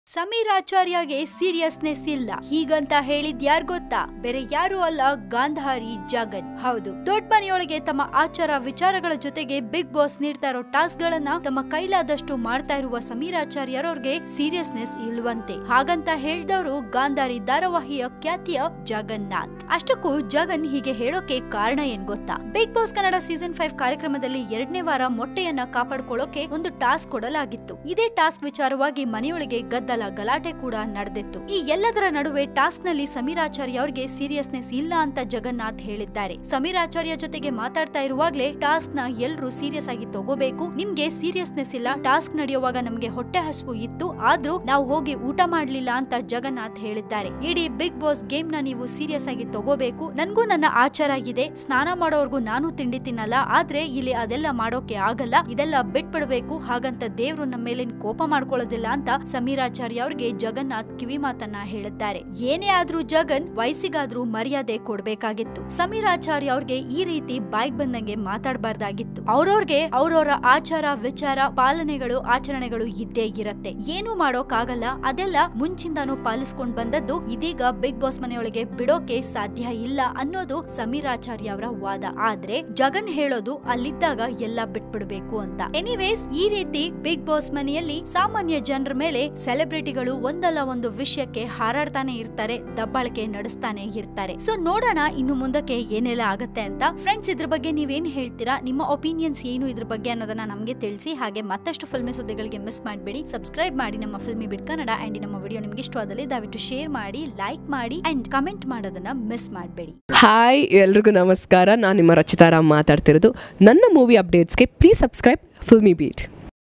Sameer ಆಚಾರ್ಯಗೆ seriousness ಇಲ್ಲ ಹೀಗಂತ ಹೇಳಿದ್ ಯಾರ್ ಗೊತ್ತಾ ಬೇರೆ ಯಾರು ಅಲ್ಲ ಗಾಂಧಾರಿ ಜಗನ್ ಹೌದು ದೊಡ್ಡ ಮನೆಯೊಳಗೆ ತಮ್ಮ ಆಚಾರ ವಿಚಾರಗಳ ಜೊತೆಗೆ ಬಿಗ್ ಬಾಸ್ ನೀಡ್ತಾ ಇರೋ ಟಾಸ್ಕ್ ಗಳನ್ನ ತಮ್ಮ ಕೈಲಾದಷ್ಟು ಮಾಡ್ತಾ ಇರುವ ಸಮೀರ್ ಆಚಾರ್ಯರವ್ರಿಗೆ ಸೀರಿಯಸ್ನೆಸ್ ಇಲ್ವಂತೆ ಹಾಗಂತ ಹೇಳ್ದವರು ಗಾಂಧಾರಿ ಧಾರಾವಾಹಿಯ ಖ್ಯಾತಿಯ ಜಗನ್ನಾಥ್ ಅಷ್ಟಕ್ಕೂ ಜಗನ್ ಹೀಗೆ ಹೇಳೋಕೆ ಕಾರಣ ಏನ್ ಗೊತ್ತಾ Bigg Boss Kannada season five ಕಾರ್ಯಕ್ರಮದಲ್ಲಿ ಎರಡನೇ ವಾರ ಮೊಟ್ಟೆಯನ್ನ ಕಾಪಾಡ್ಕೊಳ್ಳೋಕೆ ಒಂದು ಟಾಸ್ಕ್ ಕೊಡಲಾಗಿತ್ತು ಇದೇ ಟಾಸ್ಕ್ ವಿಚಾರವಾಗಿ ಮನೆಯೊಳಗೆ ಗದ್ದಲ ಗಲಾಟೆ ಕೂಡ ನಡೆದಿತ್ತು ಈ ಎಲ್ಲದರ ನಡುವೆ ಟಾಸ್ಕ್ ನಲ್ಲಿ ಸಮೀರಾಚಾರ್ಯ ಅವರಿಗೆ ಸೀರಿಯಸ್ನೆಸ್ ಇಲ್ಲ ಅಂತ ಜಗನ್ನಾಥ್ ಹೇಳಿದ್ದಾರೆ ಸಮೀರಾಚಾರ್ಯ ಜೊತೆಗೆ ಮಾತಾಡ್ತಾ ಇರುವಾಗ್ಲೇ ಟಾಸ್ಕ್ ನ ಎಲ್ರು ಸೀರಿಯಸ್ ಆಗಿ ತಗೋಬೇಕು ನಿಮ್ಗೆ ಸೀರಿಯಸ್ನೆಸ್ ಇಲ್ಲ ಟಾಸ್ಕ್ ನಡೆಯುವಾಗ ನಮ್ಗೆ ಹೊಟ್ಟೆ ಹಸುವು ಇತ್ತು ಆದ್ರೂ ನಾವು ಹೋಗಿ ಊಟ ಮಾಡ್ಲಿಲ್ಲ ಅಂತ ಜಗನ್ನಾಥ್ ಹೇಳಿದ್ದಾರೆ ಇಡೀ ಬಿಗ್ ಬಾಸ್ ಗೇಮ್ ನ ನೀವು ಸೀರಿಯಸ್ ಆಗಿ ತಗೋಬೇಕು ನನ್ಗೂ ನನ್ನ ಆಚಾರ ಇದೆ ಸ್ನಾನ ಮಾಡೋರ್ಗು ನಾನು ತಿಂಡಿ ತಿನ್ನಲ್ಲ ಆದ್ರೆ ಇಲ್ಲಿ ಅದೆಲ್ಲ ಮಾಡೋಕೆ ಆಗಲ್ಲ ಇದೆಲ್ಲ ಬಿಟ್ಬಿಡ್ಬೇಕು ಹಾಗಂತ ದೇವ್ರು ನಮ್ಮ ಮೇಲಿನ ಕೋಪ ಮಾಡ್ಕೊಳ್ಳೋದಿಲ್ಲ ಅಂತ ಸಮೀರಾಚಾರ್ಯ ಅವ್ರಿಗೆ ಜಗನ್ನಾಥ್ ಕಿವಿ ಮಾತನ್ನ ಹೇಳಿದ್ದಾರೆ ಏನೇ ಆದ್ರೂ ಜಗನ್ ವಯಸ್ಸಿಗಾದ್ರೂ ಮರ್ಯಾದೆ ಕೊಡ್ಬೇಕಾಗಿತ್ತು ಸಮೀರಾಚಾರ್ಯ ಅವ್ರಿಗೆ ಈ ರೀತಿ ಬಾಯ್ಗ್ ಬಂದಂಗೆ ಮಾತಾಡಬಾರ್ದಾಗಿತ್ತು ಅವ್ರವ್ರಿಗೆ ಅವ್ರವ್ರ ಆಚಾರ ವಿಚಾರ ಪಾಲನೆಗಳು ಆಚರಣೆಗಳು ಇದ್ದೇ ಇರತ್ತೆ ಏನು ಮಾಡೋಕ್ಕಾಗಲ್ಲ ಅದೆಲ್ಲ ಮುಂಚಿಂದಾನು ಪಾಲಿಸ್ಕೊಂಡ್ ಬಂದದ್ದು ಇದೀಗ ಬಿಗ್ ಬಾಸ್ ಮನೆಯೊಳಗೆ ಬಿಡೋಕೆ ಸಾಧ್ಯ ಇಲ್ಲ ಅನ್ನೋದು ಸಮೀರಾಚಾರ್ಯ ಅವರ ವಾದ ಆದ್ರೆ ಜಗನ್ ಹೇಳೋದು ಅಲ್ಲಿದ್ದಾಗ ಎಲ್ಲ ಬಿಟ್ಬಿಡ್ಬೇಕು ಅಂತ ಎನಿವೇಸ್ ಈ ರೀತಿ ಬಿಗ್ ಬಾಸ್ ಮನೆಯಲ್ಲಿ ಸಾಮಾನ್ಯ ಜನರ ಮೇಲೆ ಸೆಲೆಬ್ರಿಟಿಗಳು ಒಂದಲ್ಲ ಒಂದು ವಿಷಯಕ್ಕೆ ಹಾರಾಡ್ತಾನೆ ಇರ್ತಾರೆ ದಬ್ಬಾಳಿಕೆ ನಡೆಸ್ತಾನೆ ಇರ್ತಾರೆ ಸೊ ನೋಡೋಣ ಇನ್ನು ಮುಂದಕ್ಕೆ ಏನೆಲ್ಲ ಆಗತ್ತೆ ಅಂತ ಫ್ರೆಂಡ್ಸ್ ಇದ್ರ ಬಗ್ಗೆ ನೀವೇನ್ ಹೇಳ್ತೀರಾ ನಿಮ್ಮ ಒಪಿನಿಯನ್ಸ್ ಏನು ಇದ್ರ ಬಗ್ಗೆ ಅನ್ನೋದನ್ನ ನಮಗೆ ತಿಳಿಸಿ ಹಾಗೆ ಮತ್ತಷ್ಟು ಫಿಲ್ಮಿ ಸುದ್ದಿಗಳಿಗೆ ಮಿಸ್ ಮಾಡಬೇಡಿ ಸಬ್ಸ್ಕ್ರೈಬ್ ಮಾಡಿ ನಮ್ಮ ಫಿಲ್ಮಿ ಬಿಟ್ ಕನ್ನಡ ಅಂಡ್ ನಮ್ಮ ವಿಡಿಯೋ ನಿಮ್ಗೆ ಇಷ್ಟವಾದಲ್ಲಿ ದಯವಿಟ್ಟು ಶೇರ್ ಮಾಡಿ ಲೈಕ್ ಮಾಡಿ ಅಂಡ್ ಕಮೆಂಟ್ ಮಾಡೋದನ್ನ ಮಿಸ್ ಮಾಡಬೇಡಿ ಹಾಯ್ ಎಲ್ರಿಗೂ ನಮಸ್ಕಾರ ನಾನು ನಿಮ್ಮ ರಚಿತಾರಾಮ್ ಮಾತಾಡ್ತಿರೋದು ನನ್ನ movie ಅಪ್ಡೇಟ್ಸ್ಗೆ please subscribe filmy beet